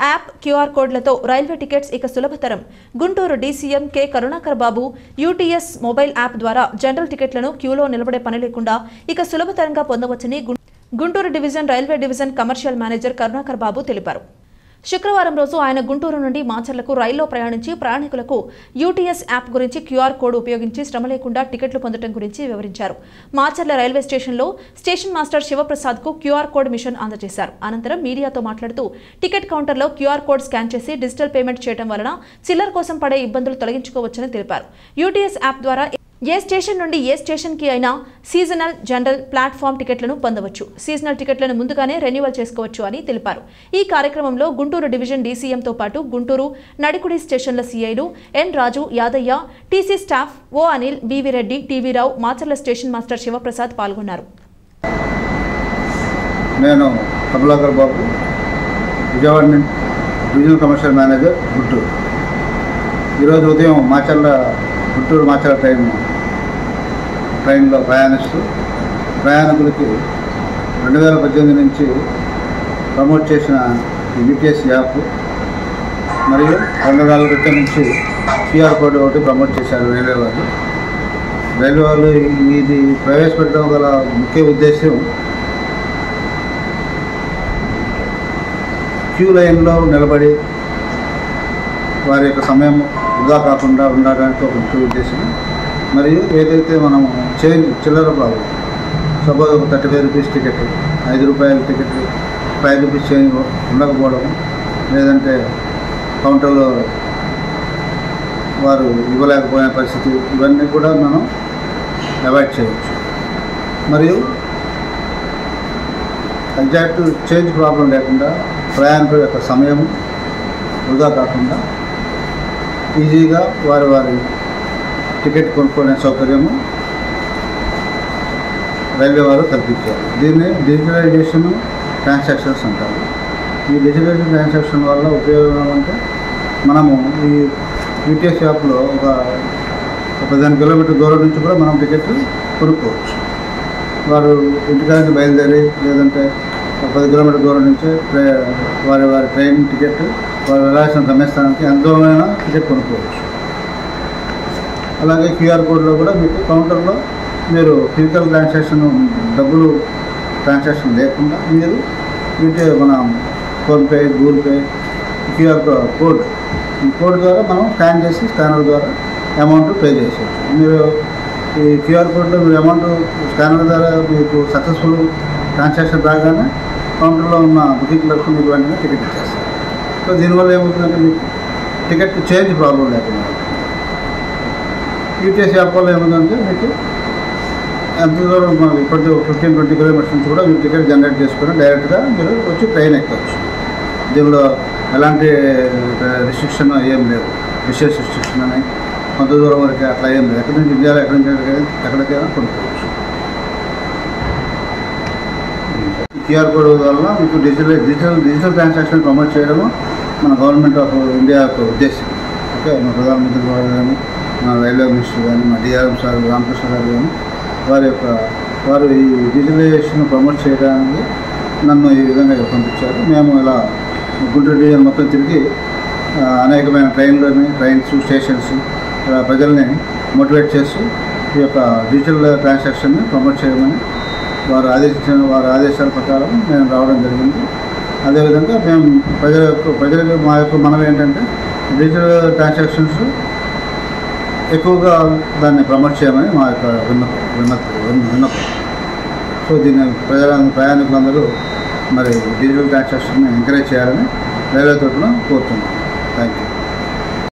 app QR కోడ్లతో railway tickets ఇక సులభతరం Guntur DCM K Karunakar Babu UTS mobile app ద్వారా జనరల్ టికెట్లను క్యూలో నిలబడే పని లేకుండా ఇక సులభతరంగా పొందవచ్చని గుం- Guntur division railway division commercial manager Karunakar Babu తెలిపారు శుక్రవారం రోజు ఆయన గుంటూరు నుండి మాచర్లకు రైల్లో ప్రయాణించి ప్రయాణికులకు యూటీఎస్ యాప్ గురించి క్యూఆర్ కోడ్ ఉపయోగించి శ్రమ లేకుండా టికెట్లు పొందడం గురించి వివరించారు మాచర్ల రైల్వే స్టేషన్లో స్టేషన్ మాస్టర్ శివప్రసాద్ కు క్యూఆర్ కోడ్ మిషన్ అందజేశారు అనంతరం మీడియాతో మాట్లాడుతూ టికెట్ కౌంటర్లో క్యూఆర్ కోడ్ స్కాన్ చేసి డిజిటల్ పేమెంట్ చేయడం వలన చిల్లర కోసం పడే ఇబ్బందులు తొలగించుకోవచ్చని తెలిపారు యూటీఎస్ యాప్ ద్వారా ఏ స్టేషన్ నుండి ఏ స్టేషన్కి అయినా సీజనల్ జనరల్ ప్లాట్ఫామ్ టికెట్లను పొందవచ్చు సీజనల్ టికెట్లను ముందుగానే రెన్యువల్ చేసుకోవచ్చు అని తెలిపారు ఈ కార్యక్రమంలో గుంటూరు డివిజన్ డీసీఎంతో పాటు గుంటూరు నడికుడి స్టేషన్ల సీఐలు N Raju Yadaiah TC staff O Anil BV Reddy TV Rao Macherla station master Shivaprasad పాల్గొన్నారు నేను కమలాకర్ బాబు విజయవాడ నుంచి డివిజనల్ కమర్షియల్ మేనేజర్ గుంటూరు ఈరోజు ఉదయం మాచర్ల గుంటూరు మాచర్ల ట్రైన్ ట్రైన్లో ప్రయాణిస్తూ ప్రయాణికులకి రెండు వేల పద్దెనిమిది నుంచి ప్రమోట్ చేసిన యూపీఎస్ యాప్ మరియు రెండు నెలల క్రితం నుంచి క్యూఆర్ కోడ్ ఒకటి ప్రమోట్ చేశారు రైల్వే వాళ్ళు రైల్వే వాళ్ళు ఇది ప్రవేశపెట్టడం గల ముఖ్య ఉద్దేశం క్యూ లైన్లో నిలబడి వారి యొక్క సమయం వృధా కాకుండా ఉండడానికి ఒక ముఖ్య ఉద్దేశం మరియు ఏదైతే మనం చేంజ్ చిల్లర బాగు సపోజ్ ఒక థర్టీ ఫైవ్ రూపీస్ టికెట్ ఐదు రూపాయల టికెట్ ఫైవ్ రూపీస్ చేంజ్ ఉండకపోవడం లేదంటే కౌంటర్లో వారు ఇవ్వలేకపోయిన పరిస్థితి ఇవన్నీ కూడా మనం అవాయిడ్ చేయవచ్చు మరియు ఎగ్జాక్ట్ చేంజ్ ప్రాబ్లం లేకుండా ప్రయాణికుల యొక్క సమయం వృధా కాకుండా ఈజీగా వారి వారి టికెట్ కొనుక్కునే సౌకర్యము రైల్వే వారు కల్పించారు దీన్ని డిజిటలైజేషన్ ట్రాన్సాక్షన్స్ అంటారు ఈ డిజిటలైజేషన్ ట్రాన్సాక్షన్ వల్ల ఉపయోగం అంటే మనము ఈ యూటీఎస్ యాప్లో ఒక ఒక పదిహేను కిలోమీటర్ దూరం నుంచి కూడా మనం టికెట్ కొనుక్కోవచ్చు వారు ఇంటికానికి బయలుదేరి లేదంటే ఒక పది కిలోమీటర్ దూరం నుంచి ట్రై- వారి వారి ట్రైన్ టికెట్ వారు వెళ్ళాల్సిన గమ్యస్థానానికి ఎంత దూరమైనా టికెట్ కొనుక్కోవచ్చు అలాగే క్యూఆర్ కోడ్లో కూడా మీకు కౌంటర్లో మీరు ఫిజికల్ ట్రాన్సాక్షన్ డబ్బులు ట్రాన్సాక్షన్ లేకుండా మీరు యూటీ మన PhonePe Google Pay QR code ఈ కోడ్ ద్వారా మనం స్కాన్ చేసి స్కానర్ ద్వారా అమౌంట్ పే చేసేయచ్చు మీరు ఈ క్యూఆర్ కోడ్లో మీరు అమౌంట్ స్కానర్ ద్వారా మీకు సక్సెస్ఫుల్ ట్రాన్సాక్షన్ రాగానే కౌంటర్లో ఉన్న బుకింగ్ క్లర్క్ మీకు వెంటనే టికెట్ ఇచ్చేస్తారు సో దీనివల్ల ఏమవుతుందంటే మీకు టికెట్ చేంజ్ ప్రాబ్లం లేకుండా యూటీఎస్ యాప్ వల్ల ఏముందంటే మీకు ఎంత దూరం మనకి ఇప్పటికీ ఫిఫ్టీన్ ట్వంటీ కిలోమీటర్స్ నుంచి కూడా మీరు టికెట్ జనరేట్ చేసుకుని డైరెక్ట్గా మీరు వచ్చి ట్రైన్ ఎక్కవచ్చు దీనిలో ఎలాంటి రిస్ట్రిక్షన్ ఏం లేవు విశేష రిస్ట్రిక్షన్ అని కొంత దూరం వరకు అట్లా ఏం లేదు ఎక్కడి నుంచి ఇండియాలో ఎక్కడి నుంచి ఎక్కడికైనా ఎక్కడికైనా కొనుక్కోవచ్చు క్యూఆర్ కోడ్ వల్ల మీకు digital digital digital transaction promote చేయడము మన గవర్నమెంట్ ఆఫ్ ఇండియా యొక్క ఉద్దేశం ఓకే మన ప్రధానమంత్రి గారు కానీ మన రైల్వే మినిస్టర్ కానీ మా డిఆర్ఎం సార్ రామకృష్ణ గారు కానీ వారి యొక్క వారు ఈ డిజిటలైజేషన్ ప్రమోట్ చేయడానికి నన్ను ఈ విధంగా ఇక్కడ పంపించారు మేము ఇలా గుంటూరు డివిజన్ మొత్తం తిరిగి ఆ, అనేకమైన ట్రైన్లని ట్రైన్స్ స్టేషన్స్ ఇలా ప్రజల్ని మోటివేట్ చేస్తూ ఈ యొక్క డిజిటల్ ట్రాన్సాక్షన్ని ప్రమోట్ చేయమని వారు ఆదేశించిన వారి ఆదేశాల ప్రకారం మేము రావడం జరిగింది అదేవిధంగా మేము ప్రజల యొక్క ప్రజలకు మా యొక్క మనం ఏంటంటే డిజిటల్ ట్రాన్సాక్షన్స్ ఎక్కువగా దాన్ని ప్రమోట్ చేయమని మా యొక్క విన్నపం విన్నపం విన్న- విన్నపం సో దీన్ని ప్రజల ప్రయాణికులందరూ మరి డిజిటల్ ట్రాన్సాక్షన్ని ఎంకరేజ్ చేయాలని రైల్వే తరఫున కోరుతున్నాను థ్యాంక్ యూ